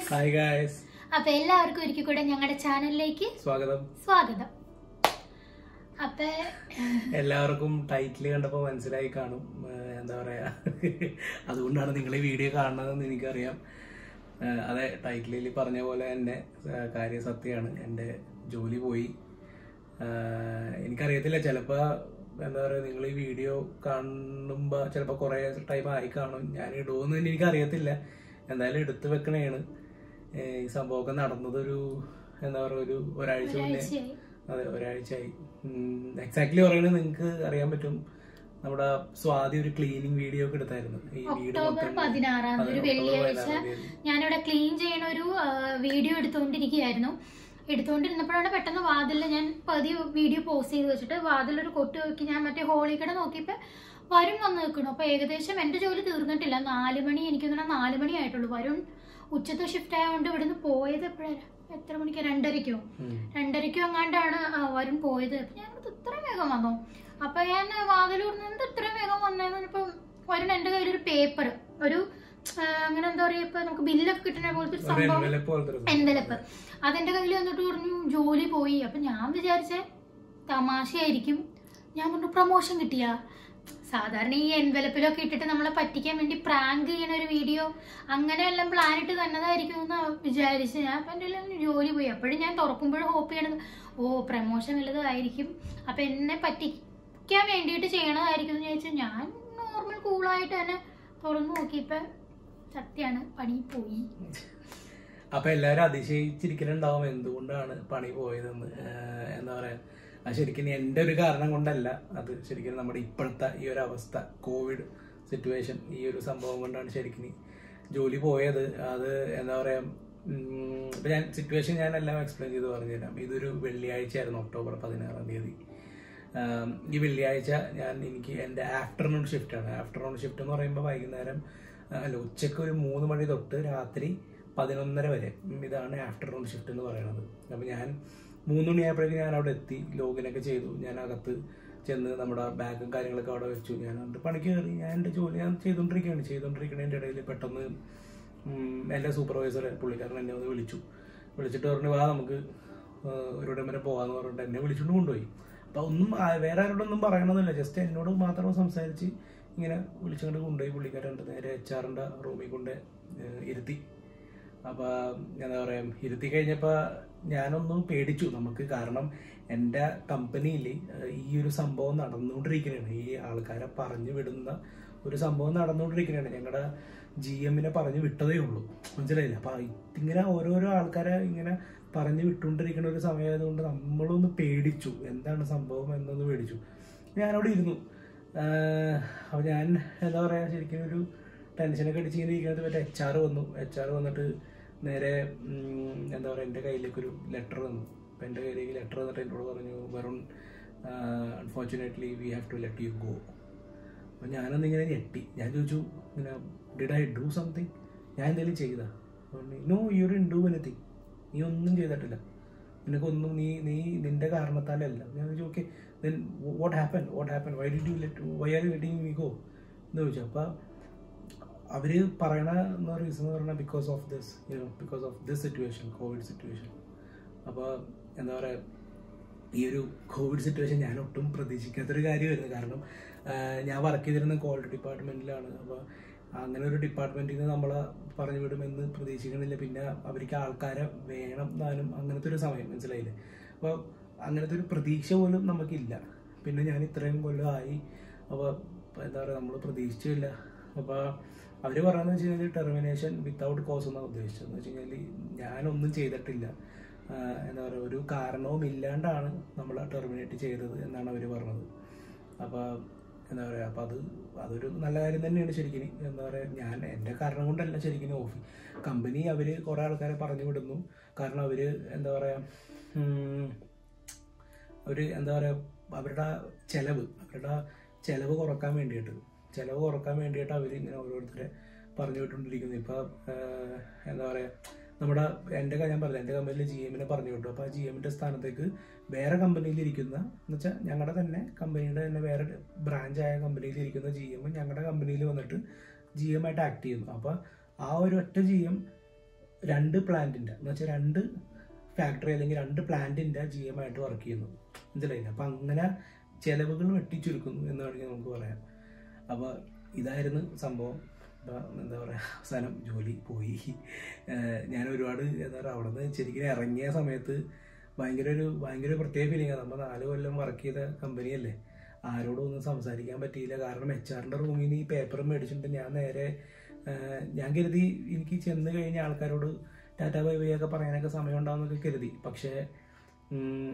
Hi guys അപ്പൊ എല്ലാവർക്കും ഒരിക്കൽ കൂടെ ഞങ്ങളുടെ ചാനലിലേക്ക് സ്വാഗതം സ്വാഗതം അപ്പൊ എല്ലാവർക്കും ടൈറ്റിൽ കണ്ടപ്പോൾ മനസ്സിലായി കാണും ഏഹ് എന്താ പറയാ അതുകൊണ്ടാണ് നിങ്ങൾ ഈ വീഡിയോ കാണുന്നതെന്ന് എനിക്കറിയാം ഏഹ് അതെ ടൈറ്റിലിൽ പറഞ്ഞ പോലെ തന്നെ ഏഹ് കാര്യം സത്യമാണ് എൻ്റെ ജോലി പോയി ഏഹ് എനിക്കറിയത്തില്ല ചിലപ്പോൾ എന്താ പറയുക നിങ്ങൾ ഈ വീഡിയോ കാണുമ്പോൾ ചിലപ്പോൾ കുറേ ടൈം ആയി കാണും ഞാൻ ഇടുമെന്ന് തന്നെ എനിക്കറിയത്തില്ല എന്തായാലും എടുത്തു വെക്കണേണ് ഏഹ് ഈ സംഭവമൊക്കെ നടന്നതൊരു എന്താ പറയുക ഒരു ഒരാഴ്ച മുന്നേ ഒരാഴ്ചയായി അതെ ഒരാഴ്ചയായി എക്സാക്ട്ലി പറയുന്നത് നിങ്ങൾക്ക് അറിയാൻ പറ്റും നമ്മുടെ സ്വാതി ഒരു ക്ലീനിങ് വീഡിയോ ഒക്കെ എടുത്തായിരുന്നു ഈ വീട് ഒക്ടോബർ മൊത്തം പതിനാറാം തീയതി ഒരു അതെ, ഒക്ടോബർ വെള്ളിയാഴ്ച പതിനാറാം തീയതി. ഞാനിവിടെ ക്ലീൻ ചെയ്യണ ഒരു ആ, വീഡിയോ എടുത്തുകൊണ്ടിരിക്കുകയായിരുന്നു എടുത്തുകൊണ്ടിരുന്നപ്പോഴാണ് പെട്ടെന്ന് വാതിലിൽ ഞാൻ പതി വീഡിയോ പോസ്റ്റ് ചെയ്ത് വെച്ചിട്ട് വാതിലൊരു കൊട്ട് നോക്കി ഞാൻ മറ്റേ ഹോളി കട നോക്കിയപ്പോൾ വരുൺ വന്ന് നിൽക്കണു അപ്പോൾ ഏകദേശം എൻ്റെ ജോലി തീർന്നിട്ടില്ല നാല് മണി എനിക്ക് തോന്നുന്നു നാല് മണി ആയിട്ടുള്ളൂ വരുൺ ഉച്ചത്തെ ഷിഫ്റ്റ് ആയതുകൊണ്ട് ഇവിടുന്ന് പോയത് എപ്പോഴാണ് എത്ര മണിക്ക് രണ്ടരയ്ക്കോ ഉം. രണ്ടരയ്ക്കും അങ്ങാണ്ടാണ് ആ, വരുൺ പോയത് അപ്പൊ ഞാൻ ഓർത്തു, ഇത്ര വേഗം വന്നോ അപ്പൊ ഞാൻ വാതിൽ എന്ത് ഇത്ര വേഗം വന്നേന്ന് ഇപ്പൊ വരുൺ എന്റെ കയ്യിൽ ഒരു പേപ്പർ ഒരു ആ, അങ്ങനെ എന്താ പറയാ ഇപ്പൊ നമുക്ക് ബില്ലൊക്കെ കിട്ടുന്ന പോലത്തെ ഒരു ഒരു സംഭവം envelope പോലത്തെ ഒരു സാധനം. എന്തലപ്പ് അതെന്റെ കയ്യിൽ വന്നിട്ട് പറഞ്ഞു ജോലി പോയി അപ്പൊ ഞാൻ വിചാരിച്ചേ തമാശയായിരിക്കും ഞാൻ പറഞ്ഞു പ്രൊമോഷൻ കിട്ടിയാ സാധാരണ ഈ എൻവലപ്പിലൊക്കെ ഇട്ടിട്ട് നമ്മളെ പറ്റിക്കാൻ വേണ്ടി പ്രാങ്ക് ചെയ്യണ ഒരു വീഡിയോ അങ്ങനെയെല്ലാം പ്ലാൻ ഇട്ട് തന്നതായിരിക്കും എന്ന് വിചാരിച്ച് ഞാൻ അപ്പം എൻ്റെ എല്ലാം ജോലി പോയി അപ്പോഴും ഞാൻ തുറക്കുമ്പോഴും ഹോപ്പ് ചെയ്യണത് ഓ പ്രമോഷൻ ഉള്ളതായിരിക്കും അപ്പം എന്നെ പറ്റിക്കാൻ വേണ്ടിയിട്ട് ചെയ്യണതായിരിക്കും എന്ന് ചോദിച്ചാൽ ഞാൻ നോർമൽ കൂളായിട്ട് തന്നെ തുറന്നു നോക്കിയപ്പോൾ സത്യമാണ് പണി പോയി അപ്പൊ എല്ലാവരും അതിശയിച്ചിരിക്കുന്നുണ്ടാവും എന്തുകൊണ്ടാണ് പണി പോയതെന്ന് ഏഹ് എന്താ പറയാ അത് ശരിക്കും എൻ്റെ ഒരു കാരണം കൊണ്ടല്ല അത് ശരിക്കും നമ്മുടെ ഇപ്പോഴത്തെ ഈ ഒരു അവസ്ഥ കോവിഡ് സിറ്റുവേഷൻ ഈ ഒരു സംഭവം കൊണ്ടാണ് ശരിക്കും ജോലി പോയത് അത് എന്താ പറയാ ഉം, ഇപ്പൊ ഞാൻ സിറ്റുവേഷൻ ഞാൻ എല്ലാം എക്സ്പ്ലെയിൻ ചെയ്ത് പറഞ്ഞുതരാം ഇതൊരു വെള്ളിയാഴ്ച ആയിരുന്നു ഒക്ടോബർ പതിനാറാം തീയതി ആം, ഈ വെള്ളിയാഴ്ച ഞാൻ എനിക്ക് എൻ്റെ ആഫ്റ്റർനൂൺ ഷിഫ്റ്റാണ് ആഫ്റ്റർനൂൺ ഷിഫ്റ്റ് എന്ന് പറയുമ്പോൾ വൈകുന്നേരം ആ, അല്ല ഉച്ചയ്ക്ക് ഒരു മൂന്ന് മണി തൊട്ട് രാത്രി പതിനൊന്നര വരെ ഉം, ഇതാണ് ആഫ്റ്റർനൂൺ ഷിഫ്റ്റ് എന്ന് പറയുന്നത് അപ്പോൾ ഞാൻ മൂന്ന് മണിയായപ്പോഴേക്കും ഞാൻ അവിടെ എത്തി ലോഗിനൊക്കെ ചെയ്തു ഞാൻ അകത്ത് ചെന്ന് നമ്മുടെ ബാഗും കാര്യങ്ങളൊക്കെ അവിടെ വെച്ചു ഞാൻ എന്നിട്ട് പണിക്ക് കയറി ഞാൻ എൻ്റെ ജോലി ഞാൻ ചെയ്തുകൊണ്ടിരിക്കുകയാണ് ചെയ്തുകൊണ്ടിരിക്കുന്നതിൻ്റെ ഇടയിൽ പെട്ടെന്ന് ഉം, എൻ്റെ സൂപ്പർവൈസർ പുള്ളിക്കാരൻ എന്നെ ഒന്ന് വിളിച്ചു വിളിച്ചിട്ട് പറഞ്ഞു വാ നമുക്ക് ആ, ഒരിടം വരെ പോകാമെന്ന് പറഞ്ഞിട്ട് എന്നെ വിളിച്ചുകൊണ്ട് കൊണ്ടുപോയി അപ്പോൾ ഒന്നും ആ- വേറെ ആരോടൊന്നും പറയണമെന്നില്ല ജസ്റ്റ് എന്നോട് മാത്രം സംസാരിച്ച് ഇങ്ങനെ വിളിച്ചുകൊണ്ട് കൊണ്ടുപോയി പുള്ളിക്കാരൻ നേരെ എച്ച് ആറിൻ്റെ റൂമിൽ കൊണ്ട് ഏഹ്, ഇരുത്തി അപ്പോൾ എന്താ പറയുക ഇരുത്തി കഴിഞ്ഞപ്പോൾ ഞാനൊന്ന് പേടിച്ചു നമുക്ക് കാരണം എൻ്റെ കമ്പനിയിൽ ഈ ഒരു സംഭവം നടന്നുകൊണ്ടിരിക്കുകയാണ് ഈ ആൾക്കാരെ പറഞ്ഞു വിടുന്ന ഒരു സംഭവം നടന്നുകൊണ്ടിരിക്കുകയാണ് ഞങ്ങളുടെ ജി എമ്മിനെ പറഞ്ഞു വിട്ടതേ ഉള്ളൂ മനസ്സിലായില്ല അപ്പം ഇങ്ങനെ ഓരോരോ ആൾക്കാരെ ഇങ്ങനെ പറഞ്ഞു വിട്ടുകൊണ്ടിരിക്കുന്ന ഒരു സമയമായതുകൊണ്ട് നമ്മളൊന്ന് പേടിച്ചു എന്താണ് സംഭവം എന്നൊന്ന് പേടിച്ചു ഞാനവിടെ ഇരുന്നു അപ്പോൾ ഞാൻ എന്താ പറയുക ശരിക്കും ഒരു ടെൻഷനൊക്കെ അടിച്ച് ഇങ്ങനെ ഇരിക്കുന്നത് മറ്റേ എച്ച് ആർ വന്നു എച്ച് ആർ വന്നിട്ട് നേരെ ഉം, എന്താ പറയുക എൻ്റെ കയ്യിലേക്കൊരു ലെറ്റർ തന്നു അപ്പം എൻ്റെ കയ്യിലേക്ക് ലെറ്റർ തന്നിട്ട് എന്നോട് പറഞ്ഞു Varun unfortunately we have to let you go അപ്പോൾ ഞാനൊന്ന് ഇങ്ങനെ ഞെട്ടി ഞാൻ ചോദിച്ചു ഇങ്ങനെ ഡിഡ് ഐ ഡു സംതിങ് ഞാൻ എന്തെങ്കിലും ചെയ്താ no you didn't do anything നീ ഒന്നും ചെയ്തിട്ടില്ല നിനക്കൊന്നും നീ നീ നിന്റെ കാരണത്താലല്ല ഞാൻ ചോദിച്ചു okay then what happen what happen why did you let why are you letting me go എന്ന് ചോദിച്ചു അപ്പോൾ അവർ പറയണ റീസൺ എന്ന് പറഞ്ഞാൽ because of this you know because of this situation COVID situation അപ്പോൾ എന്താ പറയുക ഈ ഒരു കോവിഡ് സിറ്റുവേഷൻ ഞാൻ ഒട്ടും പ്രതീക്ഷിക്കാത്തൊരു കാര്യമായിരുന്നു കാരണം ആ, ഞാൻ വർക്ക് ചെയ്തിരുന്ന ക്വാളിറ്റി ഡിപ്പാർട്ട്മെൻറ്റിലാണ് അപ്പോൾ അങ്ങനെ ഒരു ഡിപ്പാർട്ട്മെൻറ്റിൽ നിന്ന് നമ്മളെ പറഞ്ഞു വിടുമെന്ന് പ്രതീക്ഷിക്കണില്ല പിന്നെ അവർക്ക് ആൾക്കാരെ വേണം താനും അങ്ങനത്തെ ഒരു സമയം മനസ്സിലായില്ലേ അപ്പോൾ അങ്ങനത്തെ ഒരു പ്രതീക്ഷ പോലും നമുക്കില്ല പിന്നെ ഞാൻ ഇത്രയും കൊല്ലമായി അപ്പോൾ എന്താ പറയുക നമ്മൾ പ്രതീക്ഷിച്ചില്ല അപ്പോൾ അവർ പറയുന്നത് വെച്ച് കഴിഞ്ഞാൽ ടെർമിനേഷൻ വിത്തൗട്ട് കോസ് എന്നാണ് ഉദ്ദേശിച്ചത് എന്ന് വെച്ച് കഴിഞ്ഞാൽ ഞാനൊന്നും ചെയ്തിട്ടില്ല ആഹ് എന്താ പറയുക ഒരു കാരണവും ഇല്ലാണ്ടാണ് നമ്മൾ ടെർമിനേറ്റ് ചെയ്തത് എന്നാണ് അവർ പറഞ്ഞത് അപ്പോൾ എന്താ പറയുക അപ്പോൾ അത് അതൊരു നല്ല കാര്യം തന്നെയാണ് ശരിക്കും എന്താ പറയുക ഞാൻ എൻ്റെ കാരണം കൊണ്ടല്ല ശരിക്കും ഓഫി കമ്പനി അവർ കുറേ ആൾക്കാരെ പറഞ്ഞു വിടുന്നു കാരണം അവർ എന്താ പറയുക അവർ എന്താ പറയുക അവരുടെ ചിലവ് അവരുടെ ചിലവ് കുറക്കാൻ വേണ്ടിയിട്ട് ചിലവ് കുറക്കാൻ വേണ്ടിയിട്ട് അവർ ഇങ്ങനെ ഓരോരുത്തരെ പറഞ്ഞു വിട്ടുകൊണ്ടിരിക്കുന്നു ഇപ്പോൾ എന്താ പറയുക നമ്മുടെ എൻ്റെ കാര്യം ഞാൻ പറഞ്ഞില്ല എൻ്റെ കമ്പനിയിൽ ജി എമ്മിനെ പറഞ്ഞു വിട്ടു അപ്പോൾ ആ ജി എമ്മിൻ്റെ സ്ഥാനത്തേക്ക് വേറെ കമ്പനിയിൽ ഇരിക്കുന്ന എന്ന് വെച്ചാൽ ഞങ്ങളുടെ തന്നെ കമ്പനിയുടെ തന്നെ വേറെ ബ്രാഞ്ചായ കമ്പനിയിൽ ഇരിക്കുന്ന ജി എം ഞങ്ങളുടെ കമ്പനിയിൽ വന്നിട്ട് ജി എം ആയിട്ട് ആക്ട് ചെയ്യുന്നു അപ്പോൾ ആ ഒരു ഒറ്റ ജി എം രണ്ട് പ്ലാന്റിൻ്റെ എന്ന് വെച്ചാൽ രണ്ട് ഫാക്ടറി അല്ലെങ്കിൽ രണ്ട് പ്ലാന്റിൻ്റെ ജി എം ആയിട്ട് വർക്ക് ചെയ്യുന്നു മനസ്സിലായില്ല അപ്പം അങ്ങനെ ചിലവുകൾ വെട്ടിച്ചുരുക്കുന്നു എന്ന് വേണമെങ്കിൽ നമുക്ക് പറയാം അപ്പോൾ ഇതായിരുന്നു സംഭവം അപ്പം എന്താ പറയുക അവസാനം ജോലി പോയി ഏഹ് ഞാൻ ഒരുപാട് എന്താ പറയുക അവിടെ നിന്ന് ശരിക്കും ഇറങ്ങിയ സമയത്ത് ഭയങ്കര ഒരു ഭയങ്കര ഒരു പ്രത്യേക ഫീലിംഗാണ് നമ്മൾ നാല് കൊല്ലം വർക്ക് ചെയ്ത കമ്പനിയല്ലേ ആരോടും ഒന്നും സംസാരിക്കാൻ പറ്റിയില്ല കാരണം എച്ച് ആറിൻ്റെ റൂമിൽ നിന്ന് ഈ പേപ്പർ മേടിച്ചിട്ട് ഞാൻ നേരെ ഏഹ് ഞാൻ കരുതി എനിക്ക് ചെന്ന് കഴിഞ്ഞ ആൾക്കാരോട് ടാറ്റ ബൈ ബൈ ഒക്കെ പറയാനൊക്കെ സമയം ഉണ്ടാവുന്നൊക്കെ കരുതി പക്ഷേ ഉം,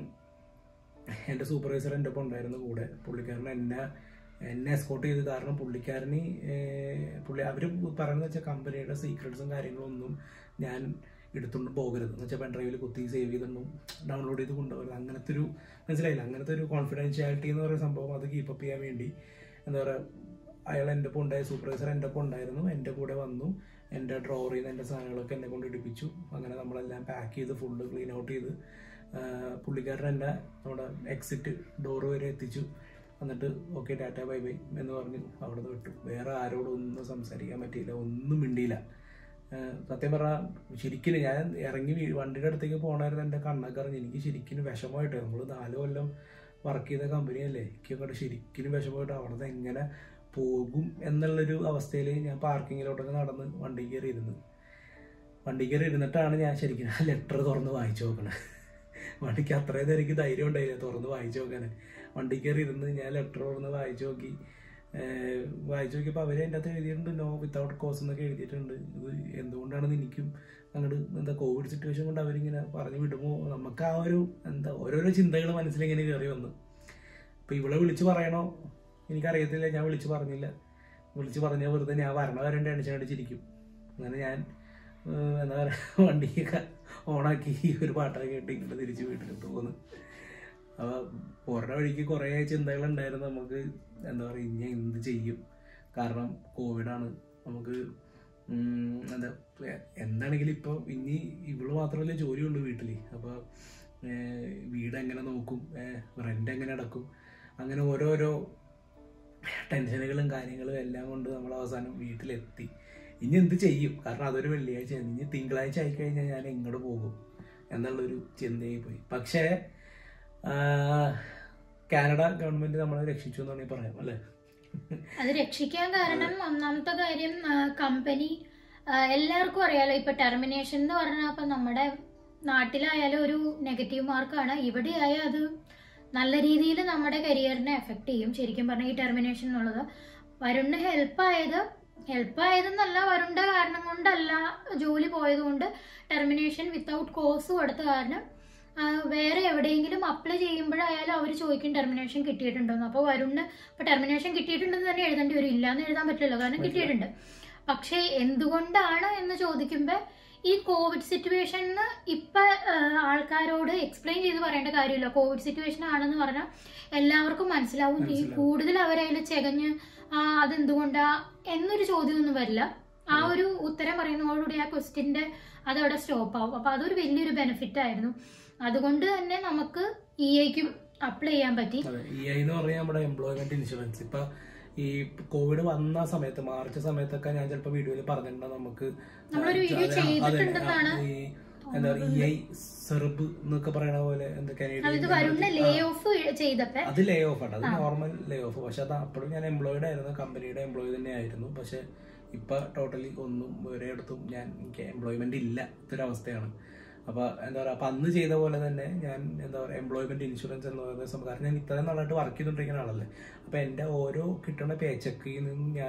എൻ്റെ സൂപ്പർവൈസർ എൻ്റെ ഒപ്പം ഉണ്ടായിരുന്നു കൂടെ പുള്ളിക്കാരൻ എന്നെ എന്നെ എസ്കോട്ട് ചെയ്ത് കാരണം പുള്ളിക്കാരന് ഏഹ്, പുള്ളി അവർ പറയുന്നത് വെച്ചാൽ കമ്പനിയുടെ സീക്രട്സും കാര്യങ്ങളും ഒന്നും ഞാൻ എടുത്തുകൊണ്ട് പോകരുത് എന്ന് വെച്ചാൽ പെൻഡ്രൈവിൽ കുത്തി സേവ് ചെയ്തൊന്നും ഡൗൺലോഡ് ചെയ്ത് കൊണ്ടുപോകരുത് അങ്ങനത്തെ ഒരു മനസ്സിലായില്ല അങ്ങനത്തെ ഒരു കോൺഫിഡൻഷ്യാലിറ്റി എന്ന് പറയുന്ന സംഭവം അത് കീപ്പപ്പ് ചെയ്യാൻ വേണ്ടി എന്താ പറയുക അയാൾ എൻ്റെ ഒപ്പം ഉണ്ടായ സൂപ്പർവൈസർ എൻ്റെ ഒപ്പം ഉണ്ടായിരുന്നു എൻ്റെ കൂടെ വന്നു എൻ്റെ ഡ്രോവറിൽ നിന്ന് എൻ്റെ സാധനങ്ങളൊക്കെ എന്നെ കൊണ്ട് ഇടിപ്പിച്ചു അങ്ങനെ നമ്മളെല്ലാം പാക്ക് ചെയ്ത് ഫുള്ള് ക്ലീൻ ഔട്ട് ചെയ്ത് ആ, പുള്ളിക്കാരൻ എന്നെ നമ്മുടെ എക്സിറ്റ് ഡോറ് വരെ എത്തിച്ചു എന്നിട്ട് ഓക്കെ ടാറ്റ ബൈ ബൈ എന്ന് പറഞ്ഞു അവിടെ നിന്ന് വിട്ടു വേറെ ആരോടും ഒന്നും സംസാരിക്കാൻ പറ്റിയില്ല ഒന്നും മിണ്ടിയില്ല ആ, സത്യം പറഞ്ഞാൽ ശരിക്കും ഞാൻ ഇറങ്ങി വീ- വണ്ടിയുടെ അടുത്തേക്ക് പോകണമായിരുന്നു എൻ്റെ കണ്ണൊക്കെ അറിഞ്ഞ് എനിക്ക് ശരിക്കും വിഷമമായിട്ട് നമ്മൾ നാല് കൊല്ലം വർക്ക് ചെയ്ത കമ്പനിയല്ലേ എനിക്കങ്ങോട്ട് ശരിക്കും വിഷമമായിട്ട് അവിടെ നിന്ന് എങ്ങനെ പോകും എന്നുള്ളൊരു അവസ്ഥയിൽ ഞാൻ പാർക്കിങ്ങിലോട്ടൊക്കെ നടന്ന് വണ്ടി കയറി ഇരുന്ന് വണ്ടി കയറി ഇരുന്നിട്ടാണ് ഞാൻ ശരിക്കും ആ ലെറ്റർ തുറന്ന് വായിച്ചു നോക്കണത് വണ്ടിക്ക് അത്രയും നേരം എനിക്ക് ധൈര്യം ഉണ്ടായില്ല തുറന്ന് വായിച്ചു നോക്കാൻ വണ്ടി കയറി ഇരുന്ന് ഞാൻ ലെറ്റർ തുറന്ന് വായിച്ചു നോക്കി ഏഹ് വായിച്ചു നോക്കിയപ്പോൾ അവർ എൻ്റെ അകത്ത് എഴുതിയിട്ടുണ്ട് നോ വിത്തൗട്ട് കോസ് എന്നൊക്കെ എഴുതിയിട്ടുണ്ട് ഇത് എന്തുകൊണ്ടാണെന്ന് എനിക്കും അങ്ങോട്ട് എന്താ കോവിഡ് സിറ്റുവേഷൻ കൊണ്ട് അവരിങ്ങനെ പറഞ്ഞു വിടുമോ നമുക്ക് ആ ഒരു എന്താ ഓരോരോ ചിന്തകൾ മനസ്സിലിങ്ങനെ കയറി വന്നു അപ്പോൾ ഇവളെ വിളിച്ച് പറയണോ എനിക്കറിയത്തില്ല ഞാൻ വിളിച്ച് പറഞ്ഞില്ല വിളിച്ച് പറഞ്ഞ വെറുതെ ഞാൻ വരണ വരെ ടെൻഷൻ അടിച്ചിരിക്കും അങ്ങനെ ഞാൻ ഏഹ്, എന്താ പറയുക വണ്ടിയൊക്കെ ഓണാക്കി ഒരു പാട്ടൊക്കെ കേട്ട് ഇങ്ങോട്ട് തിരിച്ച് വീട്ടിലോട്ട് പോന്നു അപ്പോൾ പോരണ വഴിക്ക് കുറേ ചിന്തകളുണ്ടായിരുന്നു നമുക്ക് എന്താ പറയുക ഇനി എന്ത് ചെയ്യും കാരണം കോവിഡാണ് നമുക്ക് ഉം, എന്താ എ- എന്താണെങ്കിലും ഇപ്പോൾ ഇനി ഇവള് മാത്രമല്ലേ ജോലിയുള്ളൂ വീട്ടിൽ അപ്പോൾ വീട് എങ്ങനെ നോക്കും റെൻ്റ് എങ്ങനെ അടക്കും അങ്ങനെ ഓരോരോ ടെൻഷനുകളും കാര്യങ്ങളും എല്ലാം കൊണ്ട് നമ്മൾ അവസാനം വീട്ടിലെത്തി ഇനി എന്ത് ചെയ്യും കാരണം അതൊരു വെള്ളിയാഴ്ച ഇനി തിങ്കളാഴ്ച ആയിക്കഴിഞ്ഞാൽ ഞാൻ എങ്ങോട്ട് പോകും എന്നുള്ളൊരു ചിന്തയായി പോയി പക്ഷേ ആ, കാനഡ ഗവൺമെന്റ് നമ്മളെ രക്ഷിച്ചു എന്ന് വേണമെങ്കിൽ പറയാം അല്ലേ അത് രക്ഷിക്കാൻ കാരണം ഒന്നാമത്തെ കാര്യം കമ്പനി എല്ലാവർക്കും അറിയാലോ ഇപ്പൊ ടെർമിനേഷൻ എന്ന് പറഞ്ഞാൽ ഇപ്പൊ നമ്മുടെ നാട്ടിലായാലും ഒരു നെഗറ്റീവ് മാർക്കാണ് ഇവിടെ ആയാൽ അത് നല്ല രീതിയിൽ നമ്മുടെ കരിയറിനെ എഫക്ട് ചെയ്യും ശരിക്കും പറഞ്ഞാൽ ഈ ടെർമിനേഷൻ എന്നുള്ളത് വരുണിന് ഹെൽപ്പ് ആയത് ഹെൽപ്പ് ആയതെന്നല്ല വരുണിന്റെ കാരണം കൊണ്ടല്ല ജോലി പോയത് കൊണ്ട് ടെർമിനേഷൻ വിത്തൗട്ട് കോഴ്സ് കൊടുത്ത കാരണം ആ, വേറെ എവിടെയെങ്കിലും അപ്ലൈ ചെയ്യുമ്പോഴായാലും അവർ ചോദിക്കും ടെർമിനേഷൻ കിട്ടിയിട്ടുണ്ടോന്ന് അപ്പോൾ വരുണിന് ഇപ്പൊ ടെർമിനേഷൻ കിട്ടിയിട്ടുണ്ടെന്ന് തന്നെ എഴുതേണ്ടി വരും ഇല്ലാന്ന് എഴുതാൻ പറ്റില്ലല്ലോ കാരണം പറ്റില്ല. കിട്ടിയിട്ടുണ്ട് പക്ഷേ എന്തുകൊണ്ടാണ് എന്ന് ചോദിക്കുമ്പോൾ ഈ കോവിഡ് സിറ്റുവേഷനിൽ ഇപ്പൊ ആ, ആൾക്കാരോട് എക്സ്പ്ലെയിൻ ചെയ്ത് പറയേണ്ട കാര്യമില്ല കോവിഡ് സിറ്റുവേഷൻ ആണെന്ന് പറഞ്ഞാൽ എല്ലാവർക്കും മനസ്സിലാവും ഈ മനസ്സിലാവും. കൂടുതൽ അവരതിൽ ചെകഞ്ഞ് ആ അതെന്തുകൊണ്ടാ എന്നൊരു ചോദ്യമൊന്നും വരില്ല ആ ഒരു ഉത്തരം പറയുന്നതോടുകൂടി ആ ക്വസ്റ്റ്യന്റെ അതവിടെ സ്റ്റോപ്പ് ആവും അപ്പൊ അതൊരു വലിയൊരു ബെനിഫിറ്റ് ആയിരുന്നു അതുകൊണ്ട് തന്നെ നമുക്ക് ഇ ഐക്കും അപ്ലൈ ചെയ്യാൻ പറ്റി അതെ ഇ ഐ എന്ന് പറഞ്ഞാൽ നമ്മുടെ എംപ്ലോയ്മെന്റ് ഇൻഷുറൻസ് ഇപ്പൊ ഈ കോവിഡ് വന്ന സമയത്ത് മാർച്ച് സമയത്തൊക്കെ ഞാൻ ചിലപ്പോൾ വീഡിയോയിൽ പറഞ്ഞിട്ടുണ്ട് നമുക്ക് നമ്മളൊരു video അതെ, അതെ, ചെയ്തിട്ടുണ്ടെന്നാണ് ഈ എന്താ പറയുക ഇ ഐ സെർബ് എന്നൊക്കെ പറയണ പോലെ എന്താ അത് വരുന്ന ലേ ഓഫ് ചെയ്തപ്പോ അത് ലേ ഓഫ് ആണ് അത് നോർമൽ ലേ ഓഫ് പക്ഷെ അത് അപ്പോഴും ഞാൻ എംപ്ലോയിഡ് ആയിരുന്നു കമ്പനിയുടെ എംപ്ലോയി തന്നെ ആയിരുന്നു പക്ഷെ ഇപ്പൊ ടോട്ടലി ഒന്നും ഒരിടത്തും ഞാൻ എനിക്ക് എംപ്ലോയ്മെന്റ് ഇല്ല ഇതൊരവസ്ഥയാണ് അപ്പൊ എന്താ പറയാ അപ്പൊ അന്ന് ചെയ്ത പോലെ തന്നെ ഞാൻ എന്താ പറയാ എംപ്ലോയ്മെന്റ് ഇൻഷുറൻസ് എന്ന് പറയുന്ന സംഭവം കാരണം ഞാൻ ഇത്രയും നാളായിട്ട് വർക്ക് ചെയ്തുകൊണ്ടിരിക്കുന്ന ആളല്ലേ അപ്പൊ എന്റെ ഓരോ കിട്ടുന്ന പേ ചെക്കിൽ നിന്നും ഞാൻ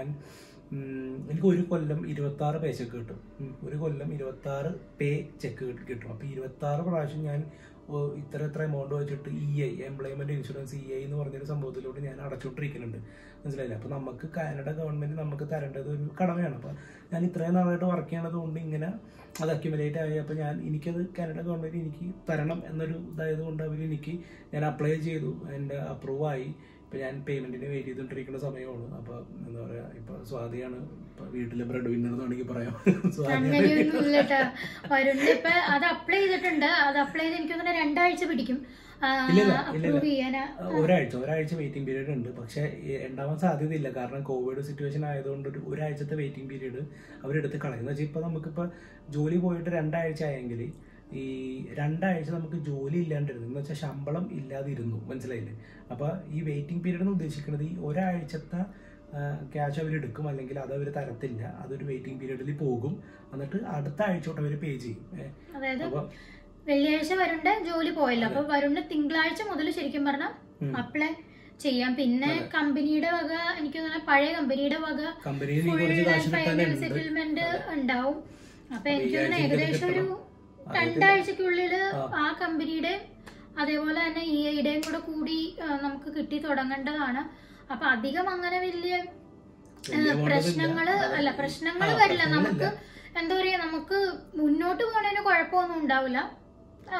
ഉം, എനിക്ക് ഒരു കൊല്ലം ഇരുപത്തി ആറ് പേ ചെക്ക് കിട്ടും ഉം, ഒരു കൊല്ലം ഇരുപത്തി ആറ് പേ ചെക്ക് കിട്ടും അപ്പൊ ഇരുപത്തി ആറ് പ്രാവശ്യം ഞാൻ ഓ, ഇത്ര ഇത്ര എമൗണ്ട് വെച്ചിട്ട് E I employment insurance E I എന്ന് പറഞ്ഞൊരു സംഭവത്തിലൂടെ ഞാൻ അടച്ചുകൊണ്ടിരിക്കുന്നുണ്ട് മനസ്സിലായില്ല അപ്പൊ നമുക്ക് കാനഡ ഗവൺമെന്റ് നമുക്ക് തരേണ്ടത് ഒരു കടമയാണ് അപ്പൊ ഞാൻ ഇത്രയും നാളായിട്ട് വർക്ക് ചെയ്യണത് കൊണ്ട് ഇങ്ങനെ അത് അക്യുമുലേറ്റ് ആയി അപ്പൊ ഞാൻ എനിക്കത് കാനഡ ഗവൺമെന്റ് എനിക്ക് തരണം എന്നൊരു ഇതായത് കൊണ്ട് അവർ എനിക്ക് ഞാൻ അപ്ലൈ ചെയ്തു എൻ്റെ അപ്രൂവ് ആയി ഇപ്പൊ ഞാൻ പേയ്മെന്റിന് വെയിറ്റ് ചെയ്തുകൊണ്ടിരിക്കുന്ന സമയമാണ് അപ്പൊ എന്താ പറയാ ഇപ്പൊ സ്വാതിയാണ് ഇപ്പൊ വീട്ടിലെ ബ്രെഡ് വിന്നർ എന്ന് വേണമെങ്കിൽ പറയാം സ്വാതിയാണ് അങ്ങനെയൊന്നും ഇല്ലട്ടാ വരുന്ന ഇപ്പൊ അത് അപ്ലൈ ചെയ്തിട്ടുണ്ട് അത് അപ്ലൈ ചെയ്ത് എനിക്ക് തോന്നുന്നു രണ്ടാഴ്ച പിടിക്കും ഇല്ല, ഇല്ല, ഇല്ല. അപ്രൂവ് ചെയ്യാനാ ഒരാഴ്ച ഒരാഴ്ച വെയിറ്റിംഗ് പീരീഡ് ഉണ്ട് പക്ഷെ ഈ ഉണ്ടാവാൻ സാധ്യതയില്ല കാരണം കോവിഡ് സിറ്റുവേഷൻ ആയതുകൊണ്ട് ഒരു ഒരാഴ്ചത്തെ വെയിറ്റിംഗ് പീരീഡ് അവരെടുത്ത് കളയുന്നത് വെച്ചാൽ ഇപ്പൊ നമുക്കിപ്പോ ജോലി പോയിട്ട് രണ്ടാഴ്ച ആയെങ്കിൽ ഈ രണ്ടാഴ്ച നമുക്ക് ജോലി ഇല്ലാണ്ടിരുന്നു എന്ന് വെച്ചാൽ ശമ്പളം ഇല്ലാതിരുന്നു മനസ്സിലായില്ലേ അപ്പൊ ഈ വെയിറ്റിംഗ് പീരീഡ് എന്ന് ഉദ്ദേശിക്കുന്നത് ഈ ഒരാഴ്ചത്തെ ക്യാഷ് അവരെടുക്കും അല്ലെങ്കിൽ അത് അവർ തരത്തില്ല അതൊരു വെയിറ്റിംഗ് പീരീഡിൽ പോകും എന്നിട്ട് അടുത്ത ആഴ്ച തൊട്ട് അവർ പേ ചെയ്യും ഏ, അതായത് അപ്പൊ വെള്ളിയാഴ്ച വരുണ്ട ജോലി പോയല്ലോ അപ്പൊ വരുന്ന തിങ്കളാഴ്ച മുതൽ ശരിക്കും പറഞ്ഞാൽ ഉം. അപ്ലൈ ചെയ്യാം പിന്നെ കമ്പനിയുടെ വക എനിക്ക് തോന്നുന്നു പഴയ കമ്പനിയുടെ വക കമ്പനിയിൽ ഈ ഫുൾ കുറച്ച് കാശ് ഫൈനൽ കിട്ടാനുണ്ട് സെറ്റിൽമെന്റ് ഉണ്ടാവും അപ്പൊ അപ്പൊ ഈ എനിക്ക് തോന്നുന്നു ആഴ്ചയിൽ ഏകദേശം ഒരു കിട്ടണം. രണ്ടാഴ്ചക്കുള്ളില് ആ. ആ കമ്പനിയുടെ അതേപോലെ തന്നെ ഈ ഐയുടെയും കൂടെ കൂടി ആ, നമുക്ക് കിട്ടി തുടങ്ങേണ്ടതാണ് അപ്പൊ അധികം അങ്ങനെ വലിയ വലിയ amount പ്രശ്നങ്ങള് ഒന്നുമില്ല. അല്ല പ്രശ്നങ്ങൾ ആ, വരില്ല പ്രശ്നങ്ങളില്ല. നമുക്ക് എന്താ പറയാ നമുക്ക് മുന്നോട്ട് പോണതിന് കുഴപ്പമൊന്നും ഉണ്ടാവില്ല ആ,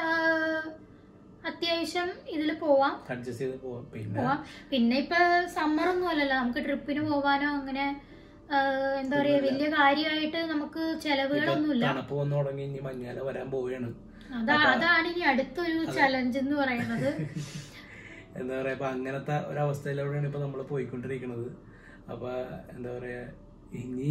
അത്യാവശ്യം ഇതിൽ പോവാം അഡ്ജസ്റ്റ് ചെയ്ത് പോവാം പിന്നെ പോവാം പിന്നെ ഇപ്പൊ സമ്മർ ഒന്നും അല്ലല്ലോ നമുക്ക് ട്രിപ്പിന് പോവാനോ അങ്ങനെ ആ, എന്താ പറയാ വലിയ കാര്യമായിട്ട് നമുക്ക് ചെലവുകളൊന്നുമില്ല തണുപ്പ് വന്നു തുടങ്ങി ഇനി മഞ്ഞാല വരാൻ പോവുകയാണ് അതാ അതാണ് ഇനി അടുത്തൊരു ചലഞ്ച് എന്ന് പറയുന്നത് എന്താ പറയാ ഇപ്പൊ അങ്ങനത്തെ ഒരവസ്ഥയിലൂടെയാണ് ഇപ്പൊ നമ്മൾ പോയിക്കൊണ്ടിരിക്കുന്നത് അപ്പൊ എന്താ പറയാ ഇനി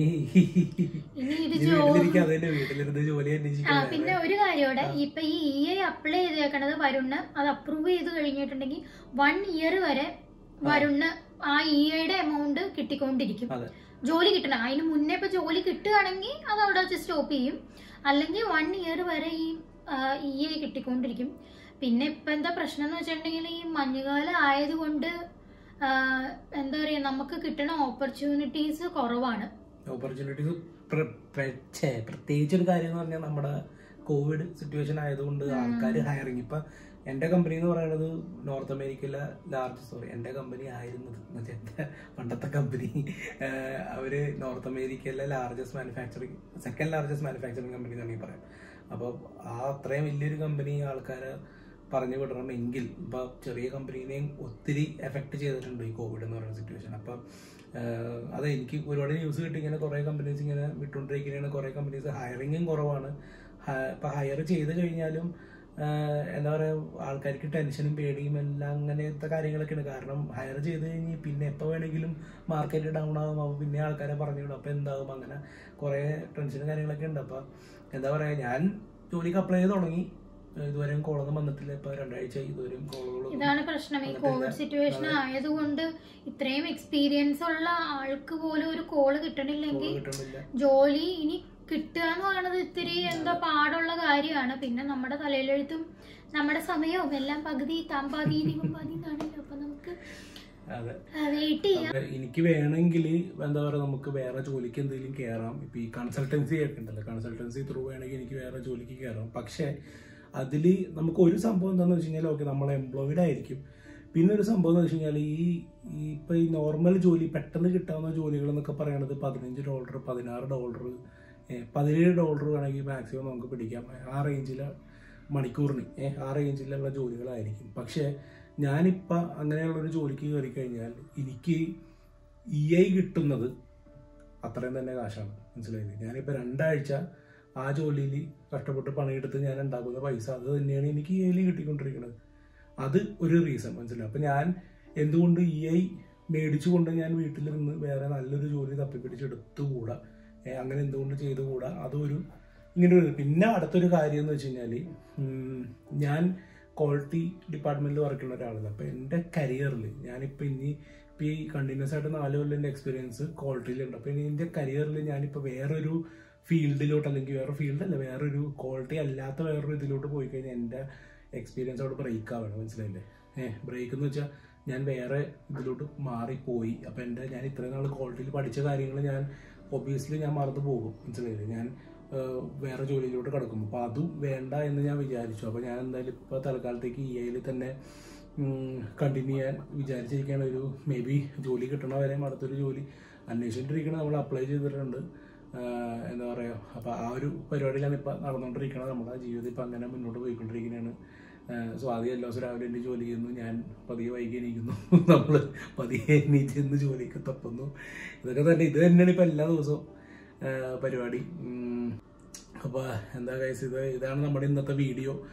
ഇനി ഇത് ഇനി ജോ വീട്ടിലിരിക്കാതെ തന്നെ വീട്ടിലിരുന്ന് ജോലി ആ അന്വേഷിക്കാൻ പിന്നെ ഒരു കാര്യോടെ ഇപ്പൊ ഈ ഇ ഐ അപ്ലൈ ചെയ്തേക്കണത് വരുണ് അത് അപ്രൂവ് ചെയ്ത് കഴിഞ്ഞിട്ടുണ്ടെങ്കിൽ വൺ ഇയർ വരെ വരുണ് ആ ഇ ഐയുടെ എമൗണ്ട് കിട്ടിക്കൊണ്ടിരിക്കും അതെ ജോലി കിട്ടണം അതിന് മുന്നേ ഇപ്പൊ ജോലി കിട്ടുകയാണെങ്കിൽ അത് അവിടെ വെച്ച് സ്റ്റോപ്പ് ചെയ്യും അല്ലെങ്കിൽ വൺ ഇയർ വരെ ഈ ഇ ഐ കിട്ടിക്കൊണ്ടിരിക്കും പിന്നെ ഇപ്പൊ എന്താ പ്രശ്നം എന്ന് വെച്ചിട്ടുണ്ടെങ്കിൽ ഈ മഞ്ഞുകാലം ആയതുകൊണ്ട് ആ, എന്താ പറയാ നമുക്ക് കിട്ടുന്ന ഓപ്പർച്യൂണിറ്റീസ് കുറവാണ് ഓപ്പർച്യൂണിറ്റീസ് പ്രത്യേകിച്ച് ഒരു കാര്യം എന്ന് പറഞ്ഞാൽ നമ്മുടെ കോവിഡ് സിറ്റുവേഷൻ ആയതുകൊണ്ട് ആൾക്കാർ ഹയറിങ് ഇപ്പൊ എന്റെ കമ്പനി എന്ന് പറയുന്നത് നോർത്ത് അമേരിക്കയിലെ ലാർജ് സോറി എന്റെ കമ്പനി ആയിരുന്നത് എന്നുവെച്ചാ എന്റെ പണ്ടത്തെ കമ്പനി അവര് നോർത്ത് അമേരിക്കയിലെ largest manufacturing second largest manufacturing company വേണമെങ്കിൽ പറയാം അപ്പോൾ ആ അത്രയും വലിയൊരു കമ്പനി ആൾക്കാരെ പറഞ്ഞു വിടണമെങ്കിൽ ഇപ്പൊ ചെറിയ കമ്പനീനെയും ഒത്തിരി എഫക്ട് ചെയ്തിട്ടുണ്ട് ഈ കോവിഡ് എന്ന് പറയുന്ന സിറ്റുവേഷൻ അപ്പം ആഹ് അത് എനിക്ക് ഒരുപാട് ന്യൂസ് കിട്ടി ഇങ്ങനെ കുറേ കമ്പനീസ് ഇങ്ങനെ വിട്ടുകൊണ്ടിരിക്കുന്നതാണ് കുറേ കമ്പനീസ് ഹയറിങ്ങും കുറവാണ് ഹ- ഇപ്പൊ ഹയർ ചെയ്ത് കഴിഞ്ഞാലും ആഹ് എന്താ പറയുക ആൾക്കാർക്ക് ടെൻഷനും പേടിയും എല്ലാം അങ്ങനത്തെ കാര്യങ്ങളൊക്കെയാണ് കാരണം ഹയർ ചെയ്ത് കഴിഞ്ഞ് പിന്നെ എപ്പോൾ വേണമെങ്കിലും മാർക്കറ്റ് ഡൗൺ ആകും അപ്പോൾ പിന്നെ ആൾക്കാരെ പറഞ്ഞു വിടും അപ്പോൾ എന്താകും അങ്ങനെ കുറേ ടെൻഷനും കാര്യങ്ങളൊക്കെ ഉണ്ട് അപ്പോൾ എന്താ പറയുക ഞാൻ ജോലിക്ക് അപ്ലൈ ചെയ്ത് തുടങ്ങി ഇതുവരെയും കോളൊന്നും വന്നിട്ടില്ല ഇപ്പോൾ രണ്ടാഴ്ച ഇതുവരെയും കോളുകളൊന്നും ഇതാണ് പ്രശ്നം ഈ കോവിഡ് സിറ്റുവേഷൻ ആയതുകൊണ്ട് ഇത്രയും എക്സ്പീരിയൻസ് ഉള്ള ആൾക്ക് പോലും ഒരു കോള് കിട്ടണില്ലെങ്കിൽ കിട്ടുന്നില്ല ജോലി ഇനി കിട്ടുക എന്ന് പറയുന്നത് ഇത്തിരി എന്താ പാടുള്ള കാര്യമാണ് പിന്നെ നമ്മുടെ തലയിലെഴുത്തും നമ്മുടെ സമയവും എല്ലാം പകുതി താൻ പാതി നീങ്ങും പാതി എന്നാണല്ലോ അപ്പൊ നമുക്ക് അതെ വെയിറ്റ് ചെയ്യാം അപ്പൊ എനിക്ക് വേണമെങ്കിൽ എന്താ പറയുക നമുക്ക് വേറെ ജോലിക്ക് എന്തെങ്കിലും കയറാം ഇപ്പൊ ഈ കൺസൾട്ടൻസി ഒക്കെ ഉണ്ടല്ലോ കൺസൾട്ടൻസി ത്രൂ വേണമെങ്കിൽ എനിക്ക് വേറെ ജോലിക്ക് കയറാം പക്ഷെ അതിൽ നമുക്ക് ഒരു സംഭവം എന്താണെന്ന് വെച്ച് കഴിഞ്ഞാൽ ഓക്കെ നമ്മൾ എംപ്ലോയിഡ് ആയിരിക്കും പിന്നെ ഒരു സംഭവം എന്ന് വെച്ച് കഴിഞ്ഞാൽ ഈ ഈ ഇപ്പൊ ഈ നോർമൽ ജോലി പെട്ടെന്ന് കിട്ടാവുന്ന ജോലികൾ എന്നൊക്കെ പറയണത് പതിനഞ്ച് ഡോളർ പതിനാറ് ഡോളർ പതിനേഴ് ഡോളർ വേണമെങ്കിൽ മാക്സിമം നമുക്ക് പിടിക്കാം ആ റേഞ്ചിൽ മണിക്കൂറിന് ഏ, ആ റേഞ്ചിലുള്ള ജോലികളായിരിക്കും പക്ഷേ ഞാനിപ്പോൾ അങ്ങനെയുള്ളൊരു ജോലിക്ക് കയറി കഴിഞ്ഞാൽ എനിക്ക് ഇ ഐ കിട്ടുന്നത് അത്രയും തന്നെ കാശാണ് മനസ്സിലായില്ലേ ഞാനിപ്പോൾ രണ്ടാഴ്ച ആ ജോലിയിൽ കഷ്ടപ്പെട്ട് പണിയെടുത്ത് ഞാൻ ഉണ്ടാക്കുന്ന പൈസ അത് തന്നെയാണ് എനിക്ക് ഇ ഐയിൽ കിട്ടിക്കൊണ്ടിരിക്കുന്നത് അത് ഒരു റീസൺ മനസ്സിലായി അപ്പം ഞാൻ എന്തുകൊണ്ട് ഇ ഐ മേടിച്ചുകൊണ്ട് ഞാൻ വീട്ടിലിരുന്ന് വേറെ നല്ലൊരു ജോലി തപ്പിപ്പിടിച്ചെടുത്തുകൂടാ ഏ, അങ്ങനെ എന്തുകൊണ്ട് ചെയ്തുകൂടാ അതൊരു ഇങ്ങനെ ഒരു പിന്നെ അടുത്തൊരു കാര്യം എന്ന് വെച്ച് കഴിഞ്ഞാൽ ഞാൻ ക്വാളിറ്റി ഡിപ്പാർട്ട്മെന്റിൽ വർക്ക് ചെയ്യുന്ന ഒരാളാണ് അപ്പോൾ എൻ്റെ കരിയറിൽ ഞാനിപ്പോൾ ഇനി ഇപ്പോൾ ഈ കണ്ടിന്യൂസ് ആയിട്ട് നാല് കൊല്ലം എക്സ്പീരിയൻസ് ക്വാളിറ്റിയിലുണ്ട് അപ്പോൾ ഇനി എൻ്റെ കരിയറിൽ ഞാനിപ്പോൾ വേറൊരു ഫീൽഡിലോട്ട് അല്ലെങ്കിൽ വേറെ ഫീൽഡല്ല വേറൊരു ക്വാളിറ്റി അല്ലാത്ത വേറൊരു ഇതിലോട്ട് പോയി കഴിഞ്ഞാൽ എൻ്റെ എക്സ്പീരിയൻസ് അവിടെ ബ്രേക്ക് ആവണം മനസ്സിലായില്ലേ ഏഹ് ബ്രേക്ക് എന്ന് വെച്ചാൽ ഞാൻ വേറെ ഇതിലോട്ട് മാറിപ്പോയി അപ്പം എൻ്റെ ഞാൻ ഇത്രയും നാൾ ക്വാളിറ്റിയിൽ പഠിച്ച കാര്യങ്ങൾ ഞാൻ ഒബിയസ്ലി ഞാൻ മറന്നു പോകും മനസ്സിലായില്ലേ ഞാൻ ഏഹ്, വേറെ ജോലിയിലോട്ട് കിടക്കും അപ്പോൾ അതും വേണ്ട എന്ന് ഞാൻ വിചാരിച്ചു അപ്പോൾ ഞാൻ എന്തായാലും ഇപ്പോൾ തൽക്കാലത്തേക്ക് ഇ ഐയിൽ തന്നെ കണ്ടിന്യൂ ചെയ്യാൻ വിചാരിച്ചിരിക്കുകയാണ് ഒരു മേ ബി ജോലി കിട്ടണ വരെ അടുത്തൊരു ജോലി അന്വേഷിച്ചിട്ടിരിക്കണം നമ്മൾ അപ്ലൈ ചെയ്തിട്ടുണ്ട് ആഹ് എന്താ പറയുക അപ്പോൾ ആ ഒരു പരിപാടിയിലാണ് ഇപ്പോൾ നടന്നുകൊണ്ടിരിക്കുന്നത് നമ്മുടെ ജീവിതം ഇപ്പം അങ്ങനെ മുന്നോട്ട് പോയിക്കൊണ്ടിരിക്കുന്നതാണ് ആഹ് സ്വാതി എല്ലാ ദിവസവും രാവിലെ എൻ്റെ ജോലി ചെയ്യുന്നു ഞാൻ പതിയെ വൈകി എണീക്കുന്നു നമ്മൾ പതിയെ എണീച്ചെന്ന് ജോലിക്ക് തപ്പുന്നു ഇതൊക്കെ തന്നെ ഇത് തന്നെയാണ് ഇപ്പം എല്ലാ ദിവസവും ആഹ് പരിപാടി അപ്പോൾ എന്താ കൈസ് ഇത് ഇതാണ് നമ്മുടെ ഇന്നത്തെ വീഡിയോ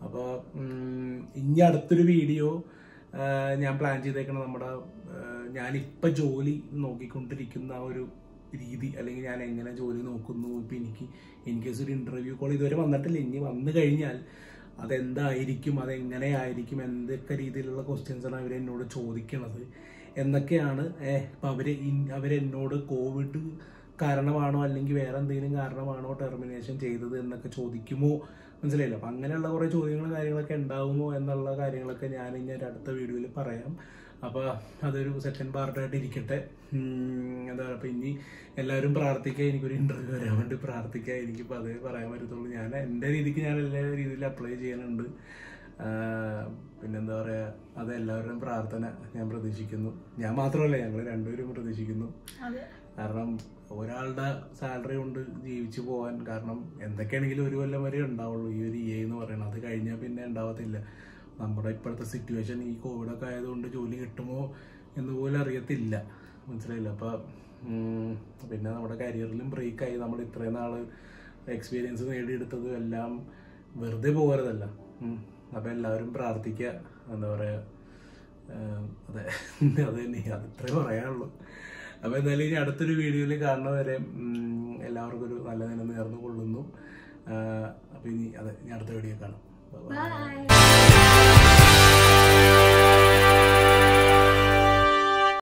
അപ്പോൾ ഇനി അടുത്തൊരു വീഡിയോ ഞാൻ പ്ലാൻ ചെയ്തേക്കണം നമ്മുടെ ആഹ് ഞാനിപ്പോൾ ജോലി നോക്കിക്കൊണ്ടിരിക്കുന്ന ആ ഒരു രീതി അല്ലെങ്കിൽ ഞാൻ എങ്ങനെ ജോലി നോക്കുന്നു ഇപ്പം എനിക്ക് ഇൻ കേസ് ഒരു ഇൻ്റർവ്യൂ കോൾ ഇതുവരെ വന്നിട്ടില്ല ഇനി വന്നു കഴിഞ്ഞാൽ അതെന്തായിരിക്കും അതെങ്ങനെയായിരിക്കും എന്തൊക്കെ രീതിയിലുള്ള ക്വസ്റ്റ്യൻസ് ആണ് അവർ എന്നോട് ചോദിക്കണത് എന്നൊക്കെയാണ് ഏഹ് ഇപ്പം അവർ അവരെന്നോട് കോവിഡ് കാരണമാണോ അല്ലെങ്കിൽ വേറെ എന്തെങ്കിലും കാരണമാണോ ടെർമിനേഷൻ ചെയ്തത് എന്നൊക്കെ ചോദിക്കുമോ മനസ്സിലായില്ല അപ്പം അങ്ങനെയുള്ള കുറേ ചോദ്യങ്ങളും കാര്യങ്ങളൊക്കെ ഉണ്ടാവുമോ എന്നുള്ള കാര്യങ്ങളൊക്കെ ഞാൻ ഇനി ഒരു അടുത്ത വീഡിയോയിൽ പറയാം അപ്പോൾ അതൊരു സെക്കൻഡ് പാർട്ടായിട്ട് ഇരിക്കട്ടെ ഉം, എന്താ പറയുക അപ്പം ഇനി എല്ലാവരും പ്രാർത്ഥിക്കുക എനിക്കൊരു ഇൻ്റർവ്യൂ വരാൻ വേണ്ടി പ്രാർത്ഥിക്കുക എനിക്കിപ്പോൾ അതേ പറയാൻ പറ്റത്തുള്ളൂ ഞാൻ എൻ്റെ രീതിക്ക് ഞാൻ എല്ലാ രീതിയിലും അപ്ലൈ ചെയ്യുന്നുണ്ട് ആഹ് പിന്നെന്താ പറയുക അത് എല്ലാവരുടെയും പ്രാർത്ഥന ഞാൻ പ്രതീക്ഷിക്കുന്നു ഞാൻ മാത്രമല്ല ഞങ്ങൾ രണ്ടുപേരും പ്രതീക്ഷിക്കുന്നു അതെ കാരണം ഒരാളുടെ സാലറി കൊണ്ട് ജീവിച്ചു പോകാൻ കാരണം എന്തൊക്കെയാണെങ്കിലും ഒരു കൊല്ലം വരെ ഉണ്ടാവുള്ളൂ ഈ ഒരു ഇ എന്ന് പറയുന്നത് അത് കഴിഞ്ഞാൽ പിന്നെ ഉണ്ടാവത്തില്ല നമ്മുടെ ഇപ്പോഴത്തെ സിറ്റുവേഷൻ ഈ കോവിഡൊക്കെ ആയതുകൊണ്ട് ജോലി കിട്ടുമോ എന്ന് പോലും അറിയത്തില്ല മനസ്സിലായില്ല അപ്പോൾ പിന്നെ നമ്മുടെ കരിയറിലും ബ്രേക്കായി നമ്മൾ ഇത്രയും നാൾ എക്സ്പീരിയൻസ് നേടിയെടുത്തതും എല്ലാം വെറുതെ പോകരുതല്ല അപ്പോൾ എല്ലാവരും പ്രാർത്ഥിക്കുക എന്താ പറയുക ആഹ് അതെ അത് തന്നെ അത് ഇത്രേ പറയാനുള്ളൂ അപ്പോൾ എന്തായാലും ഇനി അടുത്തൊരു വീഡിയോയിൽ കാണുന്നവരെ ഉം, എല്ലാവർക്കും ഒരു നല്ല ദിനം നേർന്നു കൊള്ളുന്നു അപ്പോൾ ഇനി അതെ ഇനി അടുത്ത വീഡിയോ കാണാം Bye bye. ബൈ